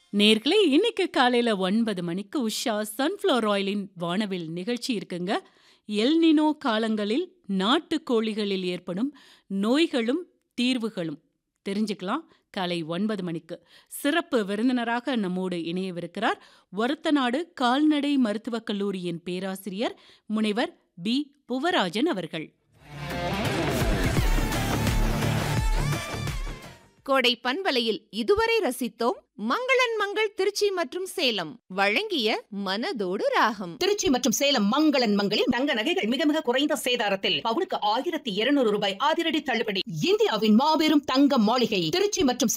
நேர்களே இன்னைக்கு காலையில ஒன்பது மணிக்கு உஷா சன்ஃப்ளவர் ஆயிலின் வானவில் நிகழ்ச்சி இருக்குங்க எல்னினோ காலங்களில் நாட்டு கோழிகளில் ஏற்படும் நோய்களும் தீர்வுகளும் தெரிஞ்சுக்கலாம் காலை ஒன்பது மணிக்கு சிறப்பு விருந்தினராக நம்மோடு இணையவிருக்கிறார் ஒரத்தநாடு கால்நடை மருத்துவக் கல்லூரியின் பேராசிரியர் முனைவர் பி புவராஜன் அவர்கள் கோடை பண்பலையில் இதுவரை ரசித்தோம் மங்களன் மங்கள் திருச்சி மற்றும் சேலம் வழங்கிய மனதோடு ராகம் திருச்சி மற்றும் சேலம் மங்களன் மங்களில் தங்க நகைகள் மிக மிக குறைந்த சேதாரத்தில் பவுனுக்கு ஆயிரத்தி இருநூறு ரூபாய் அதிரடி தள்ளுபடி இந்தியாவின் மாபெரும் தங்க மாளிகை திருச்சி மற்றும்